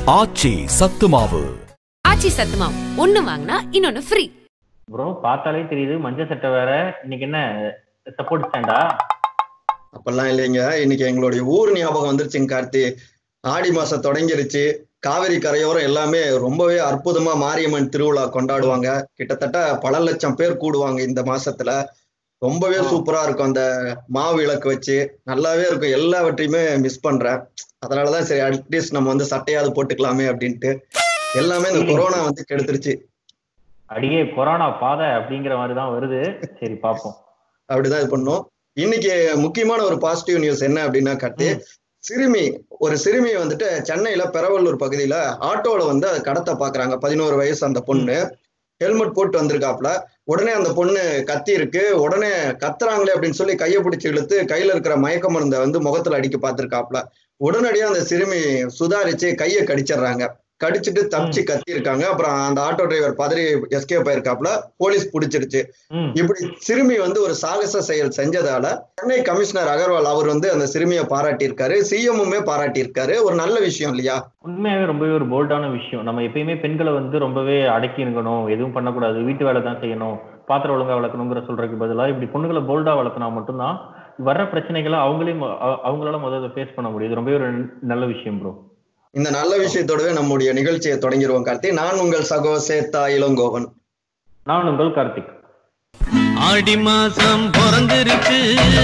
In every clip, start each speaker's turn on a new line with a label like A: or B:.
A: ஆச்சி சத்து மாவு
B: ஆச்சி சத்துமாவு ஒன்னு வாங்கினா இன்னொன்னு ஃப்ரீ
C: ப்ரோ பார்த்தாலே தெரியுது மஞ்சள் சட்டை வேற இன்னைக்கு என்ன சப்போர்ட் ஸ்டாண்டா
D: அப்பெல்லாம் இல்லைங்க இன்னைக்கு எங்களுடைய ஊர் ஞாபகம் வந்துருச்சுங்க கார்த்தி ஆடி மாசம் தொடங்கிருச்சு காவிரி கரையோரம் எல்லாமே ரொம்பவே அற்புதமா மாரியம்மன் திருவிழா கொண்டாடுவாங்க கிட்டத்தட்ட பல லட்சம் பேர் கூடுவாங்க இந்த மாசத்துல ரொம்பவே சூப்பரா இருக்கும் அந்த மாவிளக்கு வச்சு நல்லாவே இருக்கும் எல்லாவற்றையுமே மிஸ் பண்றேன் அதனாலதான் சரி அட்லீஸ்ட் நம்ம வந்து சட்டையாவது போட்டுக்கலாமே அப்படின்ட்டு எல்லாமே இந்த கொரோனா வந்து கெடுத்துருச்சு
C: அடியே கொரோனா பாதை அப்படிங்கிற மாதிரி தான் வருது சரி பார்ப்போம்
D: அப்படிதான் இது பண்ணோம் இன்னைக்கு முக்கியமான ஒரு பாசிட்டிவ் நியூஸ் என்ன அப்படின்னா கார்த்தி சிறுமி ஒரு சிறுமி வந்துட்டு சென்னையில பெரவல்லூர் பகுதியில ஆட்டோல வந்து அதை கடத்த பாக்குறாங்க பதினோரு வயசு அந்த பொண்ணு ஹெல்மெட் போட்டு வந்திருக்காப்ல உடனே அந்த பொண்ணு கத்தி இருக்கு உடனே கத்துறாங்களே அப்படின்னு சொல்லி கையை பிடிச்சி இழுத்து கையில இருக்கிற மயக்க மருந்தை வந்து முகத்துல அடிக்க பார்த்திருக்காப்ல உடனடியா அந்த சிறுமி சுதாரிச்சு கையை கடிச்சிடுறாங்க கடிச்சிட்டு தப்பிச்சு கத்தி இருக்காங்க அப்புறம் அந்த ஆட்டோ டிரைவர் பதறி எஸ்கேப் ஆயிருக்காப்ல போலீஸ் பிடிச்சிருச்சு
C: ம்
D: இப்படி சிறுமி வந்து ஒரு சாகச செயல் செஞ்சதால சென்னை கமிஷனர் அகர்வால் அவர் வந்து அந்த சிறுமியை பாராட்டியிருக்காரு சிஎம்முமே பாராட்டியிருக்காரு ஒரு நல்ல விஷயம் இல்லையா
C: உண்மையாவே ரொம்பவே ஒரு போல்டான விஷயம் நம்ம எப்பயுமே பெண்களை வந்து ரொம்பவே அடக்கி இருக்கணும் எதுவும் பண்ணக்கூடாது வீட்டு வேலை தான் செய்யணும் பாத்திரம் ஒழுங்கா வளர்க்கணுங்கிற சொல்றதுக்கு பதிலா இப்படி பொண்ணுங்களை போல்டா வளர்த்தினா மட்டும்தான் வர்ற பிரச்சனைகளை அவங்களே மொ- அ- அவங்களால முதல்ல ஃபேஸ் பண்ண முடியுது ரொம்பவே ஒரு நல்ல விஷயம் ப்ரோ
D: இந்த நல்ல விஷயத்தோடவே நம்முடைய நிகழ்ச்சியை தொடங்கிடுவோம் கார்த்தி நான் உங்கள் சகோ சேத்தா இளங்கோவன்
C: நான் உங்கள் கார்த்திக்
E: ஆடி மாசம் பிறந்திருக்கு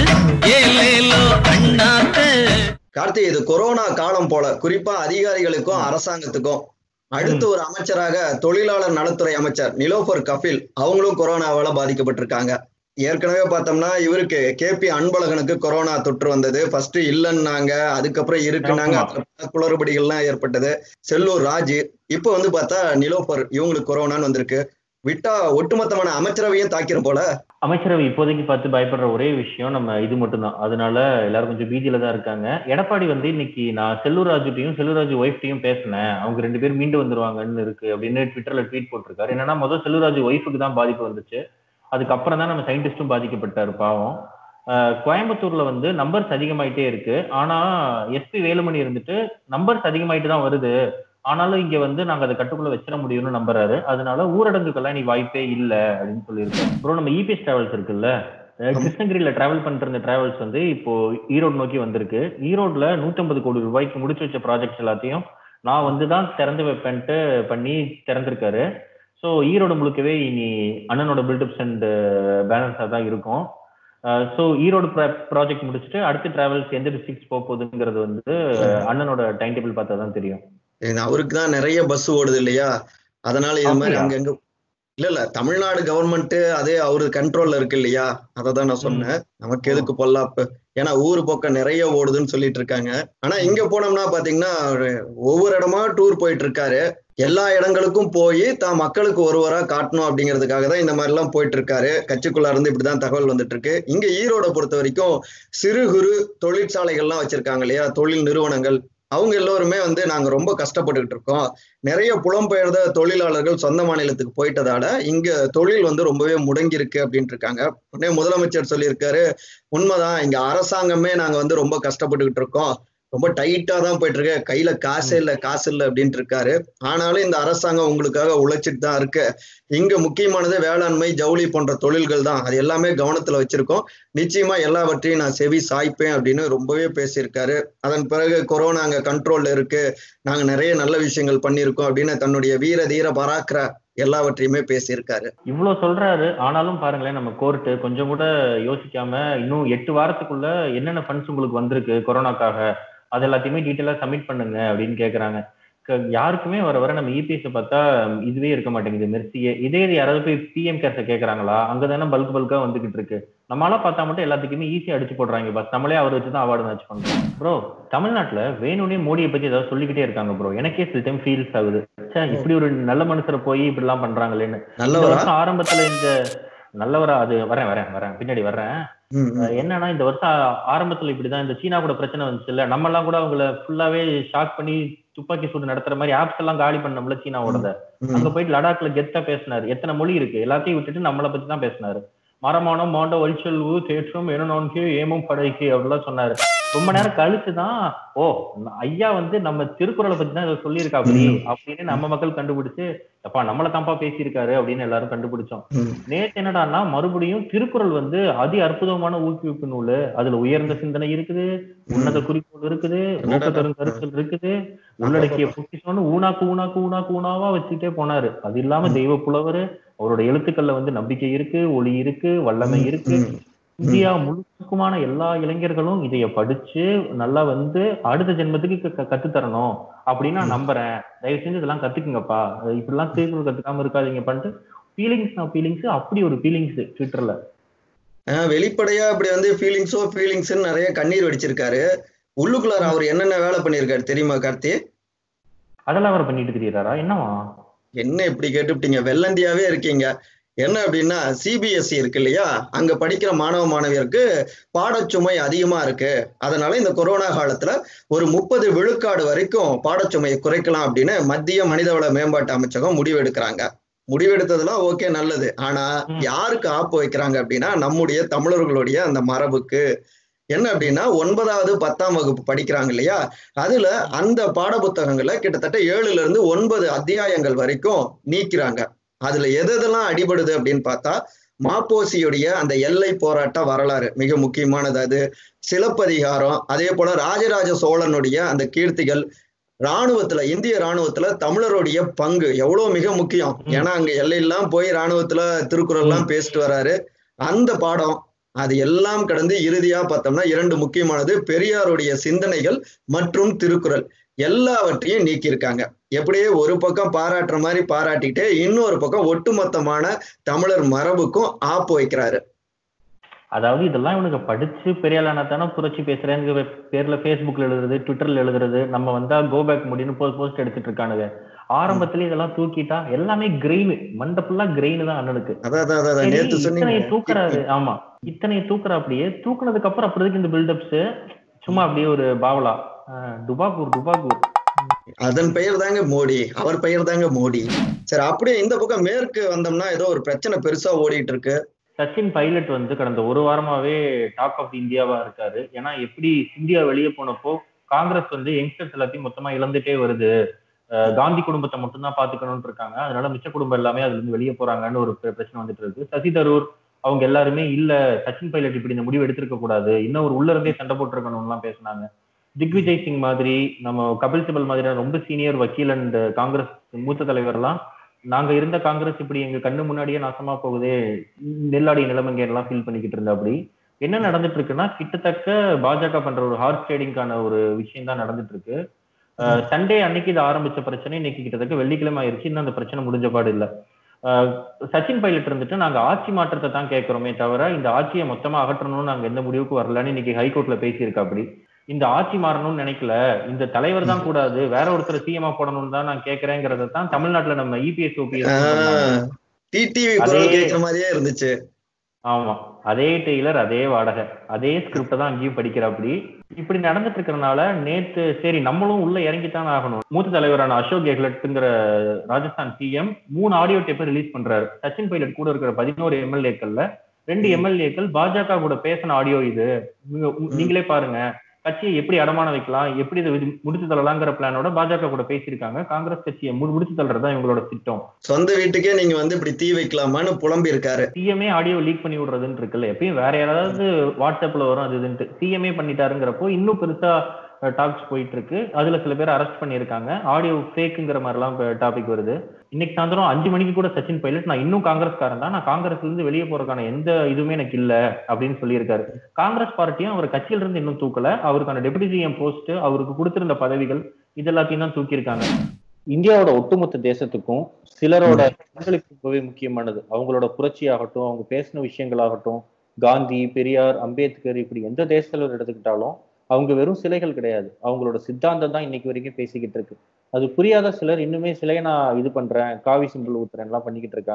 E: ஏலேலோ அண்ணாத்த
D: கார்த்தி இது கொரோனா காலம் போல குறிப்பா அதிகாரிகளுக்கும் அரசாங்கத்துக்கும் அடுத்து ஒரு அமைச்சராக தொழிலாளர் நலத்துறை அமைச்சர் நிலோஃபர் கபில் அவங்களும் கொரோனாவால பாதிக்கப்பட்டிருக்காங்க ஏற்கனவே பார்த்தோம்னா இவருக்கு கே பி அன்பழகனுக்கு கொரோனா தொற்று வந்தது ஃபர்ஸ்ட் இல்லைன்னாங்க அதுக்கப்புறம் இருக்குனாங்க
C: ஆமா.
D: அதுல பல குளறுபடிகள்லாம் ஏற்பட்டது செல்லூர் ராஜு இப்போ வந்து பார்த்தா நிலோஃபர் இவங்களுக்கு கொரோனான்னு வந்திருக்கு விட்டா ஒட்டுமொத்தமான அமைச்சரவையும் தாக்கிரும் போல
C: அமைச்சரவை இப்போதைக்கு பார்த்து பயப்படுற ஒரே விஷயம் நம்ம இது மட்டும்தான் அதனால எல்லாரும் கொஞ்சம் பீதியில தான் இருக்காங்க எடப்பாடி வந்து இன்னைக்கு நான் செல்லூர் ராஜுட்டையும் செல்லூர் ராஜு ஒய்ஃப்டையும் பேசினேன் அவங்க ரெண்டு பேரும் மீண்டு வந்துருவாங்கன்னு இருக்கு அப்படின்னு ட்விட்டர்ல ட்வீட் போட்டிருக்காரு என்னன்னா முதல் செல்லூர் ராஜு ஒய்ஃபுக்கு தான் பாதிப்பு வந்துச்சு அதுக்கப்புறம் தான் நம்ம சயின்டிஸ்டும் பாதிக்கப்பட்டாரு பாவம் அஹ் கோயம்புத்தூர்ல வந்து நம்பர்ஸ் அதிகமாயிட்டே இருக்கு ஆனா எஸ்பி வேலுமணி இருந்துட்டு நம்பர்ஸ் அதிகமாயிட்டு தான் வருது ஆனாலும் இங்க வந்து நாங்க அதை கட்டுக்குள்ள வச்சிட முடியும்னு நம்புறாரு அதனால ஊரடங்குக்கெல்லாம் நீ வாய்ப்பே இல்ல அப்படின்னு சொல்லியிருக்கோம் அப்புறம் நம்ம இபிஎஸ் டிராவல்ஸ் இருக்குல்ல அஹ் கிருஷ்ணகிரியில டிராவல் பண்ணிட்டு இருந்த டிராவல்ஸ் வந்து இப்போ ஈரோடு நோக்கி வந்திருக்கு ஈரோட்ல 150 கோடி ரூபாய்க்கு முடிச்சு வச்ச ப்ராஜெக்ட்ஸ் எல்லாத்தையும் நான் வந்து தான் திறந்து வைப்பேன்ட்டு பண்ணி திறந்திருக்காரு ஸோ ஈரோடு முழுக்கவே இனி அண்ணனோட பில்டப்ஸ் அண்ட் பேலன்ஸாக தான் இருக்கும் ஸோ ஈரோடு ப்ராஜெக்ட் முடிச்சுட்டு அடுத்த டிராவல்ஸ் எந்த டிஸ்ட்ரிக்ஸ் போக போகுதுங்கிறது வந்து அண்ணனோட டைம் டேபிள் பார்த்தா தான் தெரியும்
D: இது அவருக்கு தான் நிறைய பஸ் ஓடுது இல்லையா அதனால இது மாதிரி
C: அப்படியா?
D: அங்கங்க இல்ல இல்ல தமிழ்நாடு கவர்மெண்ட் அதே அவரு கண்ட்ரோல்ல இருக்கு இல்லையா அதை தான் நான் சொன்னேன் நமக்கு எதுக்கு பொல்லாப்பு ஏன்னா ஊரு பக்கம் நிறைய ஓடுதுன்னு சொல்லிட்டு இருக்காங்க ஆனா இங்க போனோம்னா பாத்தீங்கன்னா ஒரு ஒவ்வொரு இடமா டூர் போயிட்டு இருக்காரு எல்லா இடங்களுக்கும் போய் தான் மக்களுக்கு ஒருவரா காட்டணும் அப்படிங்கிறதுக்காக தான் இந்த மாதிரி எல்லாம் போயிட்டு இருக்காரு கட்சிக்குள்ள இருந்து இப்படிதான் தகவல் வந்துட்டு இருக்கு இங்க ஈரோட பொறுத்த வரைக்கும் சிறு குறு தொழிற்சாலைகள்லாம் வச்சிருக்காங்க இல்லையா தொழில் நிறுவனங்கள் அவங்க எல்லோருமே வந்து நாங்க ரொம்ப கஷ்டப்பட்டுக்கிட்டு இருக்கோம் நிறைய புலம்பெயர்ந்த தொழிலாளர்கள் சொந்த மாநிலத்துக்கு போயிட்டதால இங்க தொழில் வந்து ரொம்பவே முடங்கி இருக்கு அப்படின்ட்டு இருக்காங்க உடனே முதலமைச்சர் சொல்லியிருக்காரு உண்மைதான் இங்க அரசாங்கமே நாங்க வந்து ரொம்ப கஷ்டப்பட்டுக்கிட்டு இருக்கோம் ரொம்ப டைட்டா தான் போயிட்டு இருக்கு கையில காசே இல்ல காசு இல்ல அப்படின்ட்டு இருக்காரு ஆனாலும் இந்த அரசாங்கம் உங்களுக்காக உழைச்சிட்டு தான் இருக்கு இங்க முக்கியமானது வேளாண்மை ஜவுளி போன்ற தொழில்கள் தான் அது எல்லாமே கவனத்துல வச்சிருக்கோம் நிச்சயமா எல்லாவற்றையும் நான் செவி சாய்ப்பேன் அப்படின்னு ரொம்பவே பேசியிருக்காரு அதன் பிறகு கொரோனா அங்க கண்ட்ரோல்ல இருக்கு நாங்க நிறைய நல்ல விஷயங்கள் பண்ணியிருக்கோம் அப்படின்னு தன்னுடைய வீர தீர பராக்கிர எல்லாவற்றையுமே பேசியிருக்காரு
C: இவ்வளவு சொல்றாரு ஆனாலும் பாருங்களேன் நம்ம கோர்ட்டு கொஞ்சம் கூட யோசிக்காம இன்னும் எட்டு வாரத்துக்குள்ள என்னென்ன ஃபண்ட்ஸ் உங்களுக்கு வந்திருக்கு கொரோனாக்காக அது எல்லாத்தையுமே டீட்டெயிலா சப்மிட் பண்ணுங்க அப்படின்னு கேக்குறாங்க க- யாருக்குமே வர வர நம்ம இபிஎஸ் பார்த்தா இதுவே இருக்க மாட்டேங்குது மெர்சியே இதே இது யாராவது போய் பிஎம் கேர்ஸை கேக்குறாங்களா அங்கதானே பல்க் பல்கா வந்துகிட்டு இருக்கு நம்மளால பார்த்தா மட்டும் எல்லாத்துக்குமே ஈஸியா அடிச்சு போடுறாங்க பஸ் நம்மளே அவர் வச்சு தான் அவார்டு மேட்ச் பண்றோம் ப்ரோ தமிழ்நாட்டுல வேணும்னே மோடியை பத்தி ஏதாவது சொல்லிக்கிட்டே இருக்காங்க ப்ரோ எனக்கே சில டைம் ஃபீல்ஸ் ஆகுது ச்சே, இப்படி ஒரு நல்ல மனுஷரை போய் இப்படி எல்லாம் பண்றாங்களேன்னு இந்த
D: நல்லவரா
C: வருஷம் ஆரம்பத்துல இந்த நல்லவரா அது வரேன் வரேன் வரேன் பின்னாடி வர்றேன்
D: ம், ம்.
C: அஹ் என்னன்னா இந்த வருஷம் ஆ- ஆரம்பத்துல இப்படிதான் இந்த சீனா கூட பிரச்சனை வந்துச்சு இல்ல நம்ம எல்லாம் கூட அவங்கள ஃபுல்லாவே ஷாக் பண்ணி துப்பாக்கி சூடு நடத்துற மாதிரி ஆப்ஸ் எல்லாம் காலி பண்ணோம்ல சீனாவோடத
D: ம்.
C: அங்க போயிட்டு லடாக்ல கெத்தா பேசினாரு எத்தனை மொழி இருக்கு எல்லாத்தையும் விட்டுட்டு நம்மளை பத்தி தான் பேசினாரு மரமானம் மாண்ட வலிச்சொல்வு தேற்றும் என ஏமும் படைக்கு அப்படிலாம் சொன்னாரு ரொம்ப நேரம் கழிச்சுதான் ஓ ஐயா வந்து நம்ம திருக்குறளை பத்தி தான் இதை சொல்லியிருக்காப்படி
D: ம்.
C: அப்படின்னு நம்ம மக்கள் கண்டுபிடிச்சு அப்பா நம்மள தான்ப்பா பேசியிருக்காரு அப்படின்னு எல்லாரும் கண்டுபிடிச்சோம்
D: ம்.
C: நேத்து என்னடான்னா மறுபடியும் திருக்குறள் வந்து அதி அற்புதமான ஊக்குவிப்பு நூல் அதுல உயர்ந்த சிந்தனை இருக்குது உன்னத குறிக்கோள் இருக்குது
D: என்னடா?
C: ஊக்கத்தரும் கருத்துக்கள் இருக்குது உள்ளடக்கிய பொக்கிஷம்னு ஊனாக்கு ஊனாக்கு ஊனாக்கு ஊனாவா வச்சுட்டே போனாரு அது இல்லாம தெய்வ புலவர் அவரோட எழுத்துக்கள்ல வந்து நம்பிக்கை இருக்கு ஒளி இருக்கு வல்லமை இருக்கு
D: ம்.
C: இந்தியா முழுக்குமான எல்லா இளைஞர்களும் இதைய படிச்சு நல்லா வந்து அடுத்த ஜென்மத்துக்கு க- க- கத்துத்தரணும் அப்படின்னு நான் நம்புறேன் தயவு செஞ்சு இதெல்லாம் கத்துக்குங்கப்பா அஹ் இப்படிலாம் திருக்குறள் கத்துக்காம இருக்காதீங்க பண்ணிட்டு ஃபீலிங்ஸ் நான் ஃபீலிங்ஸ் அப்படி ஒரு ஃபீலிங்ஸ் ட்விட்டர்ல
D: ஆஹ் வெளிப்படையா அப்படி வந்து ஃபீலிங்ஸோ ஃபீலிங்ஸ் நிறைய கண்ணீர் வடிச்சிருக்காரு உள்ளுக்குள்ளார அவர் என்னென்ன வேலை பண்ணியிருக்காரு தெரியுமா கார்த்தி
C: அதெல்லாம் அவர் பண்ணிட்டு இருக்கிறாரா என்னவா
D: என்ன இப்படி கேட்டுவிட்டீங்க வெள்ளந்தியாவே இருக்கீங்க என்ன அப்படின்னா சிபிஎஸ்இ இருக்கு இல்லையா அங்க படிக்கிற மாணவ மாணவியருக்கு பாடச்சுமை அதிகமா இருக்கு அதனால இந்த கொரோனா காலத்துல ஒரு முப்பது விழுக்காடு வரைக்கும் பாடச்சுமையை குறைக்கலாம் அப்படின்னு மத்திய மனிதவள மேம்பாட்டு அமைச்சகம் முடிவெடுக்கிறாங்க முடிவெடுத்ததெல்லாம் ஓகே நல்லது ஆனா
C: ம்.
D: யாருக்கு ஆப்பு வைக்கிறாங்க அப்படின்னா நம்முடைய தமிழர்களுடைய அந்த மரபுக்கு என்ன அப்படின்னா ஒன்பதாவது பத்தாம் வகுப்பு படிக்கிறாங்க இல்லையா அதுல அந்த பாடப்புத்தகங்களை கிட்டத்தட்ட ஏழுல இருந்து ஒன்பது அத்தியாயங்கள் வரைக்கும் நீக்கிறாங்க அதுல எது எதெல்லாம் அடிபடுது அப்படின்னு பார்த்தா மாப்போசியுடைய அந்த எல்லை போராட்ட வரலாறு மிக முக்கியமானது அது சிலப்பதிகாரம் அதே போல ராஜராஜ சோழனுடைய அந்த கீர்த்திகள் ராணுவத்துல இந்திய ராணுவத்துல தமிழருடைய பங்கு எவ்வளவு மிக முக்கியம்
C: ம்.
D: ஏன்னா அங்க எல்லையெல்லாம் போய் ராணுவத்துல திருக்குறள் எல்லாம் பேசிட்டு வராரு அந்த பாடம் அது எல்லாம் கடந்து இறுதியா பார்த்தோம்னா இரண்டு முக்கியமானது பெரியாருடைய சிந்தனைகள் மற்றும் திருக்குறள் எல்லாவற்றையும் நீக்கியிருக்காங்க எப்படியே ஒரு பக்கம் பாராட்டுற மாதிரி பாராட்டிக்கிட்டே இன்னொரு பக்கம் ஒட்டுமொத்தமான தமிழர் மரபுக்கும் ஆப்பு வைக்கிறாரு
C: அதாவது இதெல்லாம் இவனுக்கு படிச்சு பெரிய ஆளானா தானே புரட்சி பேசுறேங்கிற பேர்ல ஃபேஸ்புக்ல எழுதுறது ட்விட்டர்ல எழுதுறது நம்ம வந்தா கோ பேக் முடின்னு போஸ்ட் எடுத்துட்டு இருக்கானுங்க ஆரம்பத்துல இதெல்லாம் தூக்கிட்டா எல்லாமே கிரெயின் மண்டை ஃபுல்லா கிரெயின் தான் அண்ணனுக்கு
D: அதான் அதான், அதான்
C: சரி,
D: நேத்து
C: இத்தனை
D: சொன்னீங்க
C: தூக்குறாரு ஆமா இத்தனை தூக்குற அப்படியே தூக்குனதுக்கு அப்புறம் அப்படி இருக்கு இந்த பில்டப்ஸ் சும்மா அப்படியே ஒரு பாவலா அஹ், டுபாகூர் டுபாகூர்
D: அதன் பெயர் தாங்க மோடி அவர் பெயர் தாங்க மோடி சரி அப்படியே இந்த பக்கம் மேற்கு வந்தோம்னா ஏதோ ஒரு பிரச்சனை பெருசா ஓடிட்டு இருக்கு
C: சச்சின் பைலட் வந்து கடந்த ஒரு வாரமாவே டாக் ஆஃப் இந்தியாவா இருக்காரு ஏன்னா எப்படி இந்தியா வெளியே போனப்போ காங்கிரஸ் வந்து யங்ஸ்டர்ஸ் எல்லாத்தையும் மொத்தமா இழந்துட்டே வருது அஹ் காந்தி குடும்பத்தை மட்டும்தான் பாத்துக்கணும்னு இருக்காங்க அதனால மிச்ச குடும்பம் எல்லாமே அதுல இருந்து வெளியே போறாங்கன்னு ஒரு பிர- பிரச்சனை வந்துட்டு இருக்கு சசி தரூர் அவங்க எல்லாருமே இல்ல சச்சின் பைலட் இப்படி இந்த முடிவு எடுத்திருக்க கூடாது இன்னும் ஒரு உள்ள இருந்தே சண்டை போட்டிருக்கணும்லாம் பேசினாங்க திக்விஜய் சிங் மாதிரி நம்ம கபில் சிபல் மாதிரியான ரொம்ப சீனியர் வக்கீல் அண்ட் காங்கிரஸ் மூத்த தலைவர்லாம் நாங்க இருந்த காங்கிரஸ் இப்படி எங்க கண்ணு முன்னாடியே நாசமா போகுதே நெல்லாடி நிலைமைங்க எல்லாம் ஃபீல் பண்ணிக்கிட்டு இருந்தா அப்படி என்ன நடந்துட்டு இருக்குன்னா கிட்டத்தட்ட பாஜக பண்ற ஒரு ஹார்ஸ் ட்ரேடிங்கான ஒரு விஷயம் தான் நடந்துட்டு இருக்கு சண்டே அன்னைக்கு இது ஆரம்பிச்ச பிரச்சனை இன்னைக்கு கிட்டத்தட்ட வெள்ளிக்கிழமை ஆயிருச்சு இன்னும் அந்த பிரச்சனை முடிஞ்ச பாடு இல்ல அஹ் சச்சின் பைலட் இருந்துட்டு நாங்க ஆட்சி மாற்றத்தை தான் கேட்கிறோமே தவிர இந்த ஆட்சியை மொத்தமா அகற்றணும்னு நாங்க எந்த முடிவுக்கு வரலன்னு இன்னைக்கு ஹைகோர்ட்ல பேசியிருக்கா அப்படி இந்த ஆட்சி மாறணும்னு நினைக்கல இந்த தலைவர் தான் கூடாது வேற ஒருத்தர் சிஎம்ஆ போடணும்னு தான் நான் கேட்கறேங்கிறத தான் தமிழ்நாட்டுல நம்ம இபிஎஸ் ஓபிஎஸ்
D: டிடிவி
C: அதே-
D: குரல் கேட்கிற மாதிரியே இருந்துச்சு
C: ஆமா அதே டெய்லர் அதே வாடகை அதே ஸ்கிரிப்ட தான் அங்கேயும் படிக்கிறாப்படி இப்படி நடந்துட்டு இருக்கறனால நேத்து சரி நம்மளும் உள்ள இறங்கித்தான் ஆகணும் மூத்த தலைவரான அசோக் கெஹ்லட்டுங்கிற ராஜஸ்தான் சிஎம் மூணு ஆடியோ டேப்பை ரிலீஸ் பண்றாரு சச்சின் பைலட் கூட இருக்கிற பதினோரு எம்எல்ஏக்கள்ல ரெண்டு எம்எல்ஏக்கள் பாஜக கூட பேசின ஆடியோ இது நீங்க- நீங்களே பாருங்க கட்சியை எப்படி அடமான வைக்கலாம் எப்படி இதை விதி- முடிச்சு தள்ளலாங்கிற பிளானோட பாஜக கூட பேசியிருக்காங்க காங்கிரஸ் கட்சியை மு- முடிச்சு தள்ளுறதுதான் இவங்களோட திட்டம்
D: சொந்த வீட்டுக்கே நீங்க வந்து இப்படி தீ வைக்கலாமான்னு புலம்பி இருக்காரு
C: சிஎம்ஏ ஆடியோ லீக் பண்ணி விடுறதுன்னு இருக்குல்ல எப்பயும் வேற யாராவது வாட்ஸ்அப்ல வரும் அது இதுன்ட்டு சிஎம்ஏ பண்ணிட்டாருங்கிறப்போ இன்னும் பெருசா டாக்ஸ் போயிட்டு இருக்கு அதுல சில பேர் அரெஸ்ட் பண்ணியிருக்காங்க ஆடியோ ஃபேக்குங்கிற மாதிரிலாம் டாபிக் வருது இன்னைக்கு சாயந்தரம் அஞ்சு மணிக்கு கூட சச்சின் பைலட் நான் இன்னும் காங்கிரஸ்காரன் தான் நான் காங்கிரஸ்ல இருந்து வெளியே போறதுக்கான எந்த இதுவுமே எனக்கு இல்ல அப்படின்னு சொல்லியிருக்காரு காங்கிரஸ் பார்ட்டியும் அவர் கட்சியில இருந்து இன்னும் தூக்கல அவருக்கான டெபுட்டி சிஎம் போஸ்ட் அவருக்கு கொடுத்திருந்த பதவிகள் இது எல்லாத்தையும் தான் தூக்கியிருக்காங்க இந்தியாவோட ஒட்டுமொத்த தேசத்துக்கும் சிலரோட பங்களிப்பு ரொம்பவே முக்கியமானது அவங்களோட புரட்சி ஆகட்டும் அவங்க பேசின விஷயங்களாகட்டும் காந்தி பெரியார் அம்பேத்கர் இப்படி எந்த தேச தலைவர் எடுத்துக்கிட்டாலும் அவங்க வெறும் சிலைகள் கிடையாது அவங்களோட சித்தாந்தம் தான் இன்னைக்கு வரைக்கும் பேசிக்கிட்டு இருக்கு அது புரியாத சிலர் இன்னுமே சிலையை நான் இது பண்றேன் காவி சிம்பிள் ஊத்துறேன் எல்லாம் பண்ணிக்கிட்டு இருக்காங்க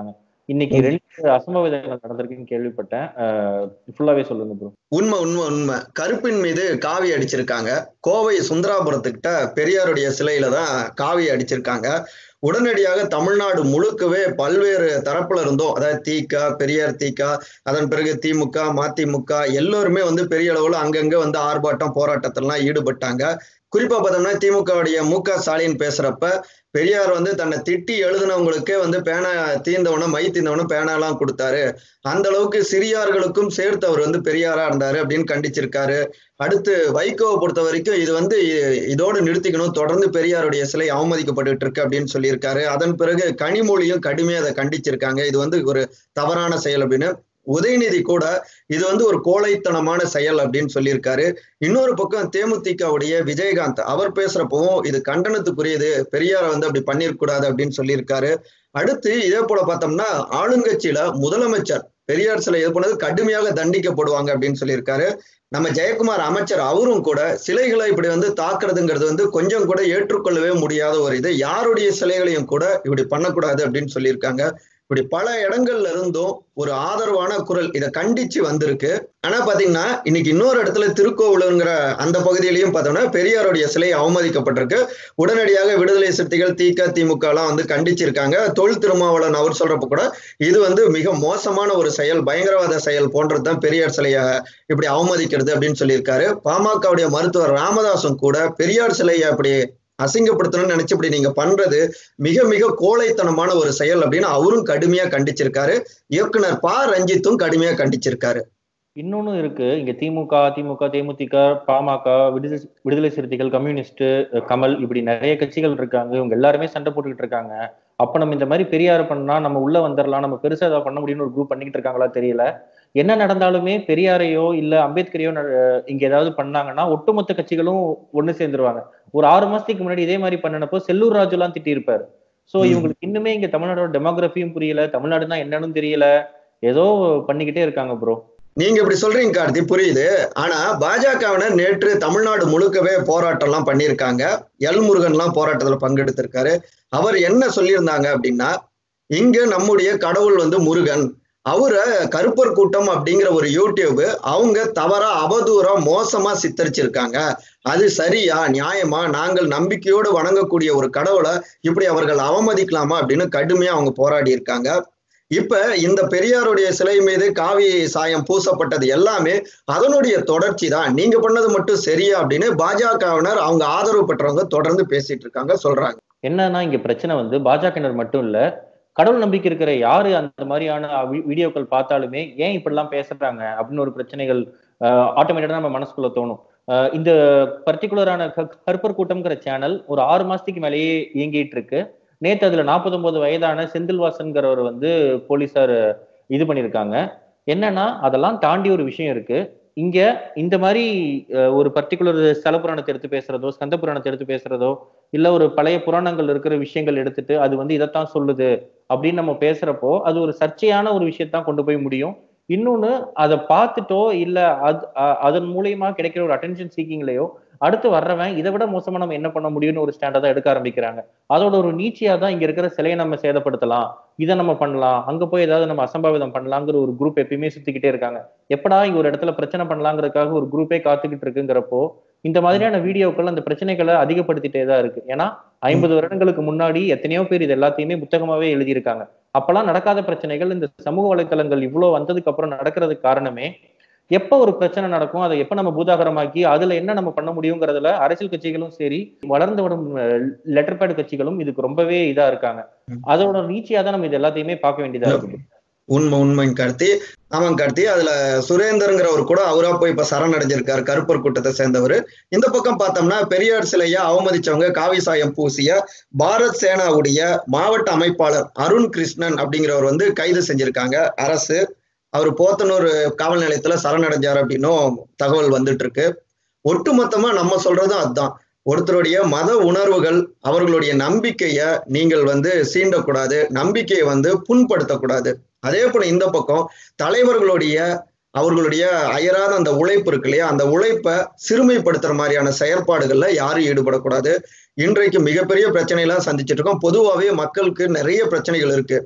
C: இன்னைக்கு ரெண்டு அசம்பாவிதங்கள் நடந்திருக்குன்னு கேள்விப்பட்டேன் ஃபுல்லாவே சொல்லுங்க ப்ரோ
D: உண்மை உண்மை உண்மை கருப்பின் மீது காவி அடிச்சிருக்காங்க கோவை சுந்தராபுரத்துக்கிட்ட பெரியாருடைய சிலையில தான் காவி அடிச்சிருக்காங்க உடனடியாக தமிழ்நாடு முழுக்கவே பல்வேறு தரப்புல இருந்தோம் அதாவது திக பெரியார் திக அதன் பிறகு திமுக மதிமுக எல்லோருமே வந்து பெரிய அளவுல அங்கங்க வந்து ஆர்ப்பாட்டம் போராட்டத்திலாம் ஈடுபட்டாங்க குறிப்பா பார்த்தோம்னா திமுகவுடைய மு க ஸ்டாலின் பேசுறப்ப பெரியார் வந்து தன்னை திட்டி எழுதினவங்களுக்கே வந்து பேனா தீந்தவன மை தீந்தவன பேனாலாம் கொடுத்தாரு அந்த அளவுக்கு சிறியார்களுக்கும் சேர்த்து அவர் வந்து பெரியாரா இருந்தாரு அப்படின்னு கண்டிச்சிருக்காரு அடுத்து வைகோவை பொறுத்த வரைக்கும் இது வந்து இ- இதோடு நிறுத்திக்கணும் தொடர்ந்து பெரியாருடைய சிலை அவமதிக்கப்பட்டு இருக்கு அப்படின்னு சொல்லியிருக்காரு அதன் பிறகு கனிமொழியும் கடுமையா அதை கண்டிச்சிருக்காங்க இது வந்து ஒரு தவறான செயல் அப்படின்னு உதயநிதி கூட இது வந்து ஒரு கோழைத்தனமான செயல் அப்படின்னு சொல்லியிருக்காரு இன்னொரு பக்கம் தேமுதிகவுடைய விஜயகாந்த் அவர் பேசுறப்பவும் இது கண்டனத்துக்குரியது பெரியாரை வந்து அப்படி பண்ணிருக்கூடாது அப்படின்னு சொல்லியிருக்காரு அடுத்து இதே போல பார்த்தோம்னா ஆளுங்கட்சியில முதலமைச்சர் பெரியார் சிலை இது பண்ணது கடுமையாக தண்டிக்கப்படுவாங்க அப்படின்னு சொல்லியிருக்காரு நம்ம ஜெயக்குமார் அமைச்சர் அவரும் கூட சிலைகளை இப்படி வந்து தாக்குறதுங்கிறது வந்து கொஞ்சம் கூட ஏற்றுக்கொள்ளவே முடியாத ஒரு இது யாருடைய சிலைகளையும் கூட இப்படி பண்ணக்கூடாது அப்படின்னு சொல்லியிருக்காங்க இப்படி பல இடங்கள்ல இருந்தும் ஒரு ஆதரவான குரல் இதை கண்டிச்சு வந்திருக்கு ஆனா பாத்தீங்கன்னா இன்னைக்கு இன்னொரு இடத்துல திருக்கோவிலுங்கிற அந்த பகுதியிலையும் பார்த்தோம்னா பெரியாருடைய சிலை அவமதிக்கப்பட்டிருக்கு உடனடியாக விடுதலை சிறுத்தைகள் திக திமுக எல்லாம் வந்து கண்டிச்சிருக்காங்க தொல் திருமாவளவன் அவர் சொல்றப்ப கூட இது வந்து மிக மோசமான ஒரு செயல் பயங்கரவாத செயல் போன்றதுதான் பெரியார் சிலையை இப்படி அவமதிக்கிறது அப்படின்னு சொல்லியிருக்காரு பாமகவுடைய மருத்துவர் ராமதாசும் கூட பெரியார் சிலையை அப்படி அசிங்கப்படுத்தணும்னு நினைச்சு இப்படி நீங்க பண்றது மிக மிக கோழைத்தனமான ஒரு செயல் அப்படின்னு அவரும் கடுமையா கண்டிச்சிருக்காரு இயக்குனர் ப ரஞ்சித்தும் கடுமையா கண்டிச்சிருக்காரு
C: இன்னொன்னு இருக்கு இங்க திமுக திமுக தேமுதிக பாமக விடுதலை விடுதலை சிறுத்தைகள் கம்யூனிஸ்ட் கமல் இப்படி நிறைய கட்சிகள் இருக்காங்க இவங்க எல்லாருமே சண்டை போட்டுக்கிட்டு இருக்காங்க அப்ப நம்ம இந்த மாதிரி பெரியார் பண்ணா நம்ம உள்ள வந்துடலாம் நம்ம பெருசா ஏதாவது பண்ண முடியும்னு ஒரு குரூப் பண்ணிக்கிட்டு இருக்காங்களா தெரியல என்ன நடந்தாலுமே பெரியாரையோ இல்ல அம்பேத்கரையோ ந- இங்க ஏதாவது பண்ணாங்கன்னா ஒட்டுமொத்த கட்சிகளும் ஒண்ணு சேர்ந்துருவாங்க ஒரு ஆறு மாசத்துக்கு முன்னாடி இதே மாதிரி பண்ணினப்போ செல்லூர் ராஜு எல்லாம் திட்டி இருப்பாரு சோ
D: ம்.
C: இவங்களுக்கு இன்னுமே இங்க தமிழ்நாடோட டெமோகிராஃபியும் புரியல தமிழ்நாடுனா என்னன்னு தெரியல ஏதோ பண்ணிக்கிட்டே இருக்காங்க ப்ரோ
D: நீங்க இப்படி சொல்றீங்க கார்த்தி புரியுது ஆனா பாஜகவினர் நேற்று தமிழ்நாடு முழுக்கவே போராட்டம் எல்லாம் பண்ணியிருக்காங்க எல் முருகன் எல்லாம் போராட்டத்துல பங்கெடுத்திருக்காரு அவர் என்ன சொல்லியிருந்தாங்க அப்படின்னா இங்க நம்முடைய கடவுள் வந்து முருகன் அவரை கருப்பர் கூட்டம் அப்படிங்கிற ஒரு யூடியூப் அவங்க தவறா அவதூறா மோசமா சித்தரிச்சிருக்காங்க அது சரியா நியாயமா நாங்கள் நம்பிக்கையோடு வணங்கக்கூடிய ஒரு கடவுளை இப்படி அவர்கள் அவமதிக்கலாமா அப்படின்னு கடுமையா அவங்க போராடி இருக்காங்க இப்ப இந்த பெரியாருடைய சிலை மீது காவி சாயம் பூசப்பட்டது எல்லாமே அதனுடைய தொடர்ச்சி தான் நீங்க பண்ணது மட்டும் சரியா அப்படின்னு பாஜகவினர் அவங்க ஆதரவு பெற்றவங்க தொடர்ந்து பேசிட்டு இருக்காங்க சொல்றாங்க
C: என்னன்னா இங்க பிரச்சனை வந்து பாஜகவினர் மட்டும் இல்ல கடவுள் நம்பிக்கை இருக்கிற யாரு அந்த மாதிரியான வி- வீடியோக்கள் பார்த்தாலுமே ஏன் இப்படிலாம் பேசுறாங்க அப்படின்னு ஒரு பிரச்சனைகள் ஆட்டோமேட்டடா நம்ம மனசுக்குள்ள தோணும் அஹ் இந்த பர்டிகுலரான கருப்பர் கூட்டம்ங்கிற சேனல் ஒரு ஆறு மாசத்துக்கு மேலேயே இயங்கிட்டு இருக்கு நேத்து அதுல 49 வயதான செந்தில்வாசன்கிறவர் வந்து போலீசார் இது பண்ணியிருக்காங்க என்னன்னா அதெல்லாம் தாண்டி ஒரு விஷயம் இருக்கு இங்க இந்த மாதிரி அஹ், ஒரு பர்டிகுலர் ஸ்தல புராணத்தை எடுத்து பேசுறதோ ஸ்கந்த புராணத்தை எடுத்து பேசுறதோ இல்ல ஒரு பழைய புராணங்கள் இருக்கிற விஷயங்கள் எடுத்துட்டு அது வந்து இதைத்தான் சொல்லுது அப்படின்னு நம்ம பேசுறப்போ அது ஒரு சர்ச்சையான ஒரு விஷயத்தான் கொண்டு போய் முடியும் இன்னொன்னு அதை பார்த்துட்டோ இல்ல அது அ- அதன் மூலியமா கிடைக்கிற ஒரு அட்டென்ஷன் சீக்கிங்லயோ அடுத்து வர்றவன் இதை விட மோசமா நம்ம என்ன பண்ண முடியும்னு ஒரு ஸ்டாண்டை தான் எடுக்க ஆரம்பிக்கிறாங்க அதோட ஒரு நீச்சியா தான் இங்க இருக்கிற சிலையை நம்ம சேதப்படுத்தலாம் இதை நம்ம பண்ணலாம் அங்க போய் ஏதாவது நம்ம அசம்பாவிதம் பண்ணலாங்கிற ஒரு குரூப் எப்பயுமே சுத்திக்கிட்டே இருக்காங்க எப்படா இங்க ஒரு இடத்துல பிரச்சனை பண்ணலாங்கிறதுக்காக ஒரு குரூப்பே காத்துக்கிட்டு இருக்குங்கிறப்போ இந்த மாதிரியான வீடியோக்கள் அந்த பிரச்சனைகளை அதிகப்படுத்திட்டே தான் இருக்கு ஏன்னா ஐம்பது வருடங்களுக்கு முன்னாடி எத்தனையோ பேர் இது எல்லாத்தையுமே புத்தகமாவே எழுதியிருக்காங்க அப்பெல்லாம் நடக்காத பிரச்சனைகள் இந்த சமூக வலைத்தளங்கள் இவ்வளவு வந்ததுக்கு அப்புறம் நடக்கிறதுக்கு காரணமே எப்ப ஒரு பிரச்சனை நடக்கும் அதை எப்ப நம்ம பூதாகரமாக்கி அதுல என்ன நம்ம பண்ண முடியுங்கிறதுல அரசியல் கட்சிகளும் சரி வளர்ந்து வரும் லெட்டர் பேட் கட்சிகளும் இதுக்கு ரொம்பவே இதா இருக்காங்க
D: ம்.
C: அதோட நீச்சியா தான் நம்ம இது எல்லாத்தையுமே பார்க்க வேண்டியதா இருக்கு
D: உண்மை உண்மைங்க கார்த்தி ஆமாங்க கார்த்தி அதுல சுரேந்தருங்கிறவர் கூட அவரா போய் இப்ப சரணடைஞ்சிருக்காரு கருப்பர் கூட்டத்தை சேர்ந்தவர் இந்த பக்கம் பார்த்தோம்னா பெரியார் சிலையை அவமதிச்சவங்க காவி சாயம் பூசிய பாரத் சேனாவுடைய மாவட்ட அமைப்பாளர் அருண் கிருஷ்ணன் அப்படிங்கிறவர் வந்து கைது செஞ்சிருக்காங்க அரசு அவர் போத்தனூர் காவல் நிலையத்துல சரணடைஞ்சார் அப்படின்னும் தகவல் வந்துட்டு இருக்கு ஒட்டுமொத்தமா நம்ம சொல்றதும் அதுதான் ஒருத்தருடைய மத உணர்வுகள் அவர்களுடைய நம்பிக்கைய நீங்கள் வந்து சீண்டக்கூடாது நம்பிக்கையை வந்து புண்படுத்தக்கூடாது அதே போல இந்த பக்கம் தலைவர்களுடைய அவர்களுடைய அயராத அந்த உழைப்பு இருக்கு இல்லையா அந்த உழைப்பை சிறுமைப்படுத்துற மாதிரியான செயற்பாடுகள்ல யாரும் ஈடுபடக்கூடாது இன்றைக்கு மிகப்பெரிய பிரச்சனையெல்லாம் சந்திச்சிட்டு இருக்கோம் பொதுவாகவே மக்களுக்கு நிறைய பிரச்சனைகள் இருக்கு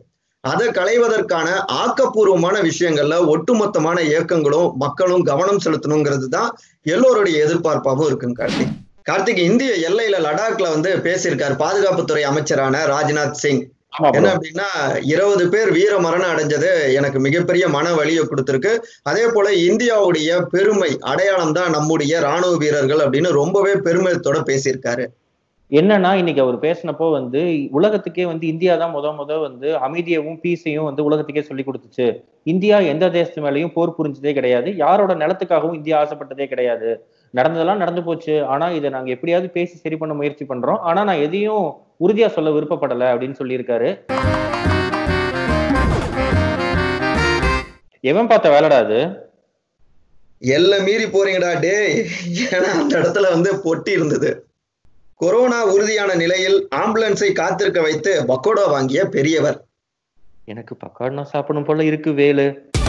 D: அதை களைவதற்கான ஆக்கப்பூர்வமான விஷயங்கள்ல ஒட்டுமொத்தமான இயக்கங்களும் மக்களும் கவனம் செலுத்தணுங்கிறது தான் எல்லோருடைய எதிர்பார்ப்பாகவும் இருக்குங்க கார்த்திக் கார்த்திக் இந்திய எல்லையில லடாக்ல வந்து பேசியிருக்காரு பாதுகாப்புத்துறை அமைச்சரான ராஜ்நாத் சிங்
C: ஆமா bro.
D: என்ன அப்படின்னா இருபது பேர் வீர மரணம் அடைஞ்சது எனக்கு மிகப்பெரிய மன வலியை கொடுத்திருக்கு அதே போல இந்தியாவுடைய பெருமை அடையாளம் தான் நம்முடைய ராணுவ வீரர்கள் அப்படின்னு ரொம்பவே பெருமிதத்தோட பேசியிருக்காரு
C: என்னன்னா இன்னைக்கு அவர் பேசினப்போ வந்து உலகத்துக்கே வந்து இந்தியா தான் முத முத வந்து அமைதியவும் பீஸையும் வந்து உலகத்துக்கே சொல்லி கொடுத்துச்சு இந்தியா எந்த தேசத்து மேலயும் போர் புரிஞ்சதே கிடையாது யாரோட நிலத்துக்காகவும் இந்தியா ஆசைப்பட்டதே கிடையாது நடந்ததெல்லாம் நடந்து போச்சு ஆனா இதை நாங்க எப்படியாவது பேசி சரி பண்ண முயற்சி பண்றோம் ஆனா நான் எதையும் உறுதியா சொல்ல விருப்பப்படல அப்படின்னு சொல்லியிருக்காரு எவன் பார்த்த வேலைடா அது
D: எல்லாம் மீறி போறீங்கடா டேய் ஏன்னா அந்த இடத்துல வந்து பொட்டி இருந்தது கொரோனா உறுதியான நிலையில் ஆம்புலன்ஸை காத்திருக்க வைத்து பக்கோடா வாங்கிய பெரியவர்
C: எனக்கு பக்காடுனா சாப்பிடணும் போல இருக்கு வேலு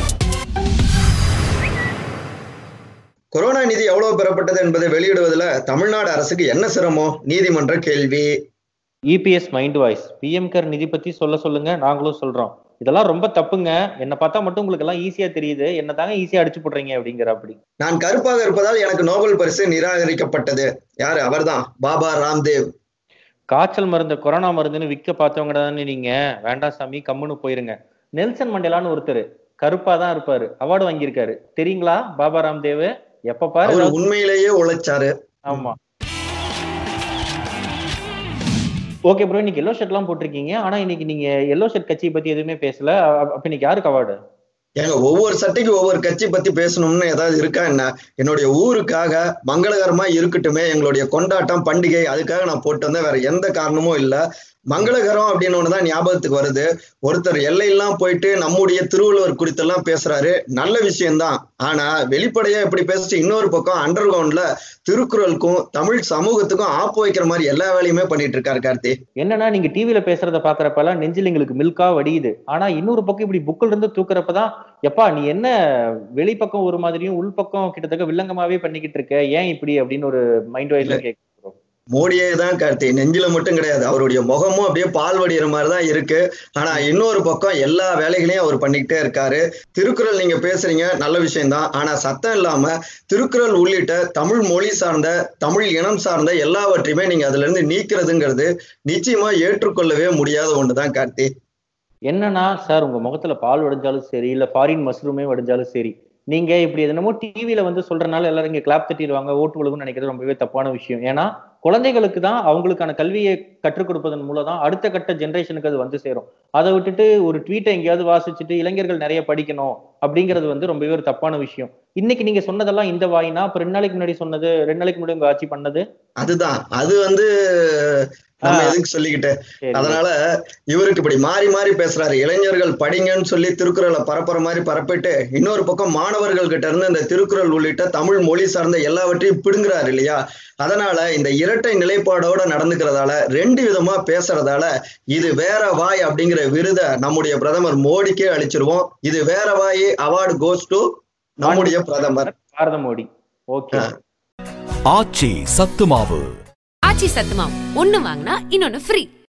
D: கொரோனா நிதி எவ்வளவு பெறப்பட்டது என்பதை வெளியிடுவதில் தமிழ்நாடு அரசுக்கு என்ன சிரமம் நீதிமன்ற கேள்வி
C: EPS mind voice PM care நிதி பத்தி சொல்ல சொல்லுங்க நாங்களும் சொல்றோம் இதெல்லாம் ரொம்ப தப்புங்க என்ன பார்த்தா மட்டும் உங்களுக்கு எல்லாம் ஈஸியா தெரியுது என்ன தாங்க ஈஸியா அடிச்சு போடுறீங்க அப்படிங்கிற அப்படி
D: நான் கருப்பாக இருப்பதால் எனக்கு நோபல் பரிசு நிராகரிக்கப்பட்டது யாரு அவர்தான் பாபா ராம்தேவ்
C: காய்ச்சல் மருந்து கொரோனா மருந்துன்னு விற்க பார்த்தவங்க தானே நீங்க வேண்டாம் சாமி கம்முன்னு போயிருங்க நெல்சன் மண்டேலான்னு ஒருத்தர் கருப்பா தான் இருப்பாரு அவார்டு வாங்கியிருக்காரு தெரியுங்களா பாபா ராம்தேவ் எப்ப பாரு
D: அவர்
C: ஏதாவது-
D: உண்மையிலேயே உழைச்சாரு
C: ஆமா ஓகே ப்ரோ இன்னைக்கு எல்லோ ஷர்ட் எல்லாம் போட்டிருக்கீங்க ஆனா இன்னைக்கு நீங்க எல்லோ ஷர்ட் கட்சியை பத்தி எதுவுமே பேசல அ- அப்ப இன்னைக்கு யாருக்கு அவார்டு
D: ஏங்க ஒவ்வொரு சட்டைக்கு ஒவ்வொரு கட்சி பத்தி பேசணும்னு ஏதாவது இருக்கா என்ன என்னுடைய ஊருக்காக மங்களகரமா இருக்கட்டுமே எங்களுடைய கொண்டாட்டம் பண்டிகை அதுக்காக நான் போட்டு வந்தேன் வேற எந்த காரணமும் இல்ல மங்களகரம் அப்படின்னு ஒண்ணுதான் ஞாபகத்துக்கு வருது ஒருத்தர் எல்லையெல்லாம் போயிட்டு நம்முடைய திருவள்ளுவர் குறித்தெல்லாம் பேசுறாரு நல்ல விஷயம்தான் ஆனா வெளிப்படையா இப்படி பேசிட்டு இன்னொரு பக்கம் அண்டர் கிரவுண்ட்ல திருக்குறளுக்கும் தமிழ் சமூகத்துக்கும் ஆப்பு வைக்கிற மாதிரி எல்லா வேலையுமே பண்ணிட்டு இருக்காரு கார்த்தி
C: என்னன்னா நீங்க டிவில பேசுறத பாக்குறப்பெல்லாம் நெஞ்சில் எங்களுக்கு மில்கா வடியுது ஆனா இன்னொரு பக்கம் இப்படி புக்கில் இருந்து தூக்குறப்பதான் எப்பா நீ என்ன வெளிப்பக்கம் ஒரு மாதிரியும் உள்பக்கம் கிட்டத்தட்ட வில்லங்கமாவே பண்ணிக்கிட்டு இருக்க ஏன் இப்படி அப்படின்னு ஒரு மைண்ட் வைஸ்ல கேட்க
D: மோடியே தான் கார்த்தி நெஞ்சில மட்டும் கிடையாது அவருடைய முகமும் அப்படியே பால் வடிகிற மாதிரி தான் இருக்கு ஆனா இன்னொரு பக்கம் எல்லா வேலைகளையும் அவர் பண்ணிக்கிட்டே இருக்காரு திருக்குறள் நீங்க பேசுறீங்க நல்ல விஷயம்தான் ஆனா சத்தம் இல்லாம திருக்குறள் உள்ளிட்ட தமிழ் மொழி சார்ந்த தமிழ் இனம் சார்ந்த எல்லாவற்றையுமே நீங்க அதுல இருந்து நீக்கிறதுங்கிறது நிச்சயமா ஏற்றுக்கொள்ளவே முடியாத ஒண்ணுதான் கார்த்தி
C: என்னன்னா சார் உங்க முகத்துல பால் வடிஞ்சாலும் சரி இல்ல ஃபாரின் மஷ்ரூமே வடிஞ்சாலும் சரி நீங்க இப்படி என்னமோ டிவில வந்து சொல்றனால எல்லாரும் இங்க கிளாப் தட்டிடுவாங்க ஓட்டு விழுகும்னு நினைக்கிறது ரொம்பவே தப்பான விஷயம் ஏன்னா குழந்தைகளுக்கு தான் அவங்களுக்கான கல்வியை கற்றுக் கொடுப்பதன் மூலம் தான் அடுத்த கட்ட ஜென்ரேஷனுக்கு அது வந்து சேரும் அதை விட்டுட்டு ஒரு ட்வீட்டை எங்கேயாவது வாசிச்சுட்டு இளைஞர்கள் நிறைய படிக்கணும் அப்படிங்கிறது வந்து ரொம்பவே ஒரு தப்பான விஷயம் இன்னைக்கு நீங்க சொன்னதெல்லாம் இந்த வாயினா அப்ப ரெண்டு நாளைக்கு முன்னாடி சொன்னது ரெண்டு நாளைக்கு முன்னாடி உங்க ஆட்சி பண்ணது
D: அதுதான் அது வந்து நம்ம
C: ஆ.
D: எதுக்கு சொல்லிக்கிட்டு
C: சரி.
D: அதனால இவருக்கு இப்படி மாறி மாறி பேசுறாரு இளைஞர்கள் படிங்கன்னு சொல்லி திருக்குறளை பரப்புற மாதிரி பரப்பிட்டு இன்னொரு பக்கம் மாணவர்கள் கிட்ட இருந்து இந்த திருக்குறள் உள்ளிட்ட தமிழ் மொழி சார்ந்த எல்லாவற்றையும் பிடுங்குறாரு இல்லையா அதனால இந்த இரட்டை நிலைப்பாடோட நடந்துக்கிறதால ரெண்டு விதமா பேசுறதால இது வேற வாய் அப்படிங்கிற விருதை நம்முடைய பிரதமர் மோடிக்கே அளிச்சிருவோம் இது வேற வாய் அவார்டு கோஸ் டு நம்முடைய பிரதமர்
C: பாரத மோடி ஓகே
D: ஆ.
A: ஆச்சி சத்துமாவு
B: ஆச்சி சத்துமாவு ஒண்ணு வாங்கினா இன்னொன்னு ஃப்ரீ